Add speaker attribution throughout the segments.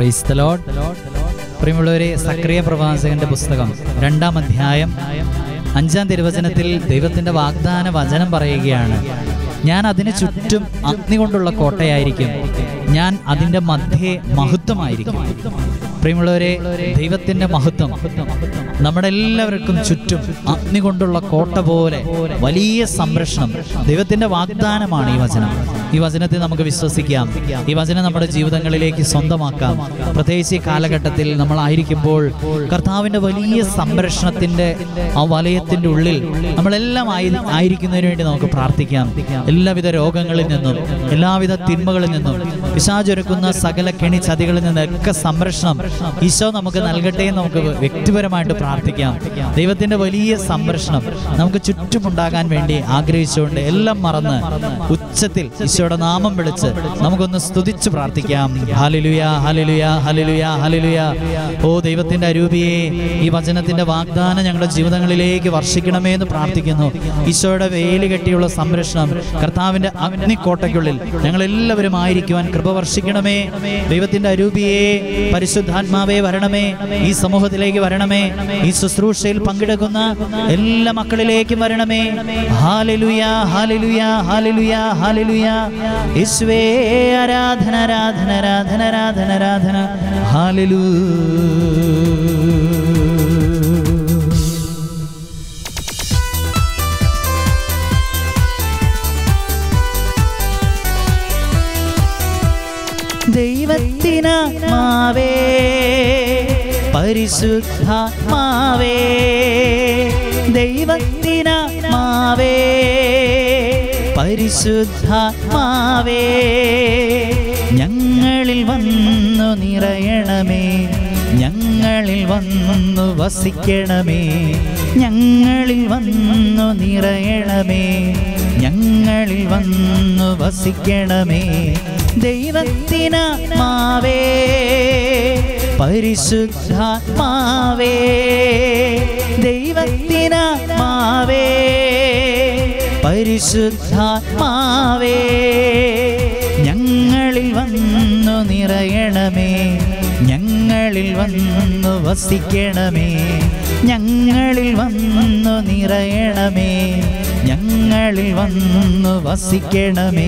Speaker 1: praise the Lord പ്രിയമുള്ളവരെ സക്രിയ പ്രവാചകന്റെ പുസ്തകം രണ്ടാം അധ്യായം അഞ്ചാം തിരുവചനത്തിൽ ദൈവത്തിന്റെ വാഗ്ദാന വചനം പറയുകയാണ് ഞാൻ അതിന് ചുറ്റും അഗ്നി കൊണ്ടുള്ള കോട്ടയായിരിക്കും ഞാൻ അതിന്റെ മധ്യേ മഹത്വമായിരിക്കും പ്രിയമുള്ളവരെ ദൈവത്തിന്റെ മഹത്വം നമ്മുടെ എല്ലാവർക്കും ചുറ്റും അഗ്നി കൊണ്ടുള്ള കോട്ട പോലെ വലിയ സംരക്ഷണം ദൈവത്തിന്റെ വാഗ്ദാനമാണ് ഈ വചനം ഈ വചനത്തെ നമുക്ക് വിശ്വസിക്കാം ഈ വചനം നമ്മുടെ ജീവിതങ്ങളിലേക്ക് സ്വന്തമാക്കാം പ്രത്യേകിച്ച് ഈ കാലഘട്ടത്തിൽ നമ്മളായിരിക്കുമ്പോൾ കർത്താവിന്റെ വലിയ സംരക്ഷണത്തിന്റെ ആ വലയത്തിന്റെ ഉള്ളിൽ നമ്മളെല്ലാം ആയി ആയിരിക്കുന്നതിന് വേണ്ടി നമുക്ക് പ്രാർത്ഥിക്കാം എല്ലാവിധ രോഗങ്ങളിൽ നിന്നും എല്ലാവിധ തിന്മകളിൽ നിന്നും പിശാചൊരുക്കുന്ന സകല കെണി ചതികളിൽ നിന്നൊക്കെ സംരക്ഷണം ഈശോ നമുക്ക് നൽകട്ടെ എന്ന് നമുക്ക് വ്യക്തിപരമായിട്ട് പ്രാർത്ഥിക്കാം ദൈവത്തിന്റെ വലിയ സംരക്ഷണം നമുക്ക് ചുറ്റുമുണ്ടാകാൻ വേണ്ടി ആഗ്രഹിച്ചുകൊണ്ട് എല്ലാം മറന്ന് ഉച്ചത്തിൽ ഈശോയുടെ നാമം വിളിച്ച് നമുക്കൊന്ന് സ്തുതിച്ച് പ്രാർത്ഥിക്കാം ഹലിലുയ ഹലിലുയ ഹലിലുയ ഹലിലുയ ഓ ദൈവത്തിന്റെ അരൂപിയെ ഈ വചനത്തിന്റെ വാഗ്ദാനം ഞങ്ങളുടെ ജീവിതങ്ങളിലേക്ക് വർഷിക്കണമേ എന്ന് പ്രാർത്ഥിക്കുന്നു ഈശോയുടെ വേലി കെട്ടിയുള്ള സംരക്ഷണം കർത്താവിന്റെ അഗ്നിക്കോട്ടയ്ക്കുള്ളിൽ ഞങ്ങൾ എല്ലാവരും ആയിരിക്കുവാൻ കൃപ വർഷിക്കണമേ ദൈവത്തിന്റെ അരൂപിയെ പരിശുദ്ധാത്മാവേ വരണമേ ഈ സമൂഹത്തിലേക്ക് വരണമേ ഈ ശുശ്രൂഷയിൽ പങ്കെടുക്കുന്ന എല്ലാ മക്കളിലേക്കും വരണമേ ഹാലലുയ ഹാലലുയ ഹാലലുയ ഹാലലുയ യേശുവേ ആരാധന ആരാധന ആരാധന ആരാധന ആരാധന ഹാലലൂ ദൈവത്തിനാത്മാവേ പരിശുദ്ധാത്മാവേ ദൈവത്തിനാത്മാവേ പരിശുദ്ധാത്മാവേ ഞങ്ങളിൽ വന്നു നിറയണമേ ഞങ്ങളിൽ വന്നു വസിക്കണമേ ഞങ്ങളിൽ വന്നു നിറയണമേ ഞങ്ങളിൽ വന്നു വസിക്കണമേ ദൈവത്തിനാത്മാവേ പരിശുദ്ധാത്മാവേ ദൈവത്തിനാത്മാവേ പരിശുദ്ധാത്മാവേ ഞങ്ങളിൽ വന്നു നിറയണമേ ഞങ്ങളിൽ വന്നു വസിക്കണമേ ഞങ്ങളിൽ വന്നു നിറയണമേ ഞങ്ങളിൽ വന്നു വസിക്കണമേ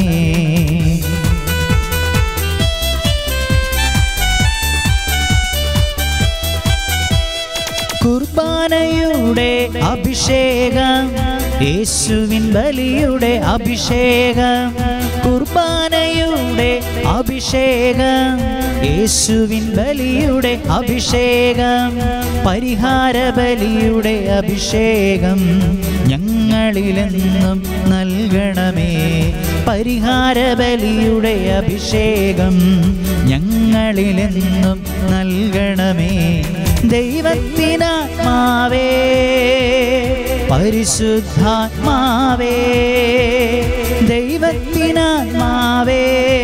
Speaker 1: കുർബാനയുടെ അഭിഷേകം യേശുവിൻ ബലിയുടെ അഭിഷേകം കുർബാനയുടെ അഭിഷേകം യേശുവിൻ ബലിയുടെ അഭിഷേകം പരിഹാര ബലിയുടെ അഭിഷേകം ഞങ്ങളിലെന്നും നൽകണമേ പരിഹാര ബലിയുടെ അഭിഷേകം ഞങ്ങളിലെന്നും നൽകണമേ ദൈവത്തിനാത്മാവേ പരിശുദ്ധാത്മാവേ ദൈവത്തിനാത്മാവേ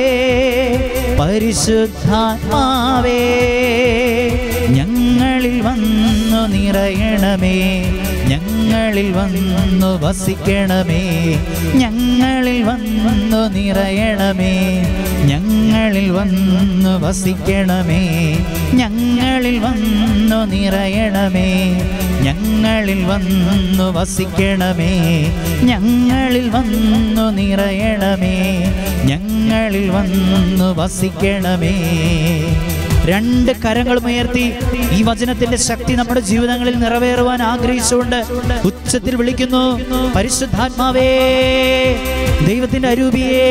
Speaker 1: പരിശുദ്ധാത്മാവേ ഞങ്ങളിൽ വന്നു നിറയണമേ ഞങ്ങളിൽ വന്നു വസിക്കണമേ ഞങ്ങളിൽ വന്നു നിറയണമേ ഞങ്ങളിൽ വന്നു വസിക്കണമേ ഞങ്ങളിൽ വന്നു നിറയണമേ ഞങ്ങളിൽ വന്നു വസിക്കണമേ ഞങ്ങളിൽ വന്നു നിറയണമേ ഞങ്ങളിൽ വന്നു വസിക്കണമേ രണ്ട് കരങ്ങളും ഉയർത്തി ഈ വചനത്തിന്റെ ശക്തി നമ്മുടെ ജീവിതങ്ങളിൽ നിറവേറുവാൻ ആഗ്രഹിച്ചുകൊണ്ട് ഉച്ചത്തിൽ വിളിക്കുന്നു പരിശുദ്ധാത്മാവേ ദൈവത്തിന്റെ അരൂപിയേ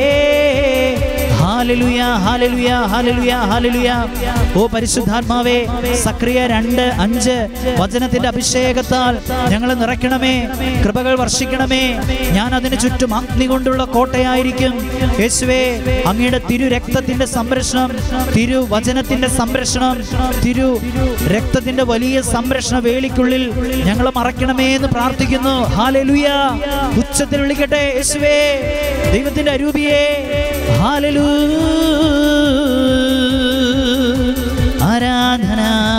Speaker 1: ഹാലലുയ ഹാലലുയ ഹാലലുയ ഹാലലുയ ഓ പരിശുദ്ധാത്മാവേ സക്രിയ രണ്ട് അഞ്ച് വചനത്തിന്റെ അഭിഷേകത്താൽ ഞങ്ങളെ നിറയ്ക്കണമേ കൃപകൾ വർഷിക്കണമേ ഞാൻ അതിന് ചുറ്റും അഗ്നി കൊണ്ടുള്ള കോട്ടയായിരിക്കും യേശുവേ അങ്ങയുടെ തിരു രക്തത്തിന്റെ സംരക്ഷണം തിരു വചനത്തിന്റെ സംരക്ഷണം തിരു രക്തത്തിന്റെ വലിയ സംരക്ഷണ വേളിക്കുള്ളിൽ ഞങ്ങളെ മറയ്ക്കണമേ എന്ന് പ്രാർത്ഥിക്കുന്നു ഹാലലുയ ഉച്ചത്തിൽ വിളിക്കട്ടെ യേശുവേ ദൈവത്തിന്റെ അരൂപിയേ ഹാലലൂ ആരാധന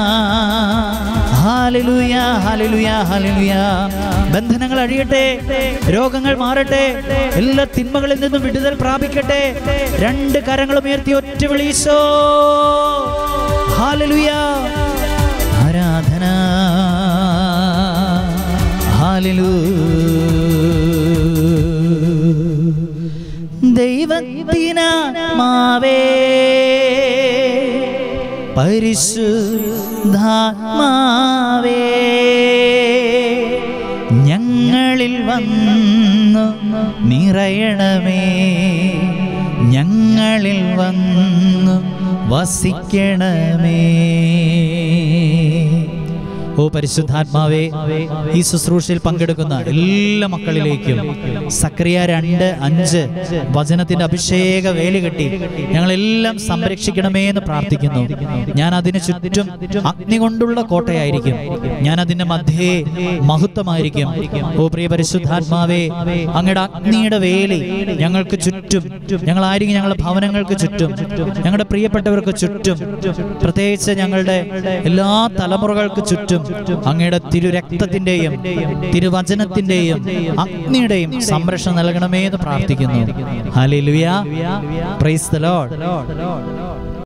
Speaker 1: ഹാലലുയ ഹാലലുയ ഹാലലുയ ബന്ധനങ്ങൾ അഴിയട്ടെ രോഗങ്ങൾ മാറട്ടെ എല്ലാ തിന്മകളിൽ നിന്നും വിടുതൽ പ്രാപിക്കട്ടെ രണ്ട് കരങ്ങളും ഉയർത്തി ഒറ്റ വിളീശോ ഹാലലുയ ആരാധന ഹാലലൂ ദൈവത്തിനാവേ പരിശുദ്ധാത്മാവേ ഞങ്ങളിൽ വന്നു നിറയണമേ ഞങ്ങളിൽ വന്നു വസിക്കണമേ ഓ പരിശുദ്ധാത്മാവേ ഈ ശുശ്രൂഷയിൽ പങ്കെടുക്കുന്ന എല്ലാ മക്കളിലേക്കും സക്രിയ രണ്ട് അഞ്ച് വചനത്തിന്റെ അഭിഷേക വേലി കെട്ടി ഞങ്ങളെല്ലാം സംരക്ഷിക്കണമേ എന്ന് പ്രാർത്ഥിക്കുന്നു ഞാൻ അതിന് ചുറ്റും അഗ്നി കൊണ്ടുള്ള കോട്ടയായിരിക്കും ഞാൻ അതിന്റെ മധ്യേ മഹത്വമായിരിക്കും ഓ പ്രിയ പരിശുദ്ധാത്മാവേ അങ്ങയുടെ അഗ്നിയുടെ വേലി ഞങ്ങൾക്ക് ചുറ്റും ഞങ്ങളായിരിക്കും ഞങ്ങളുടെ ഭവനങ്ങൾക്ക് ചുറ്റും ഞങ്ങളുടെ പ്രിയപ്പെട്ടവർക്ക് ചുറ്റും പ്രത്യേകിച്ച് ഞങ്ങളുടെ എല്ലാ തലമുറകൾക്ക് ചുറ്റും അങ്ങയുടെ തിരുരക്തത്തിന്റെയും തിരുവചനത്തിന്റെയും അഗ്നിയുടെയും സംരക്ഷണം നൽകണമേ എന്ന് പ്രാർത്ഥിക്കുന്നു ഹല്ലേലൂയ പ്രൈസ് ദ ലോർഡ്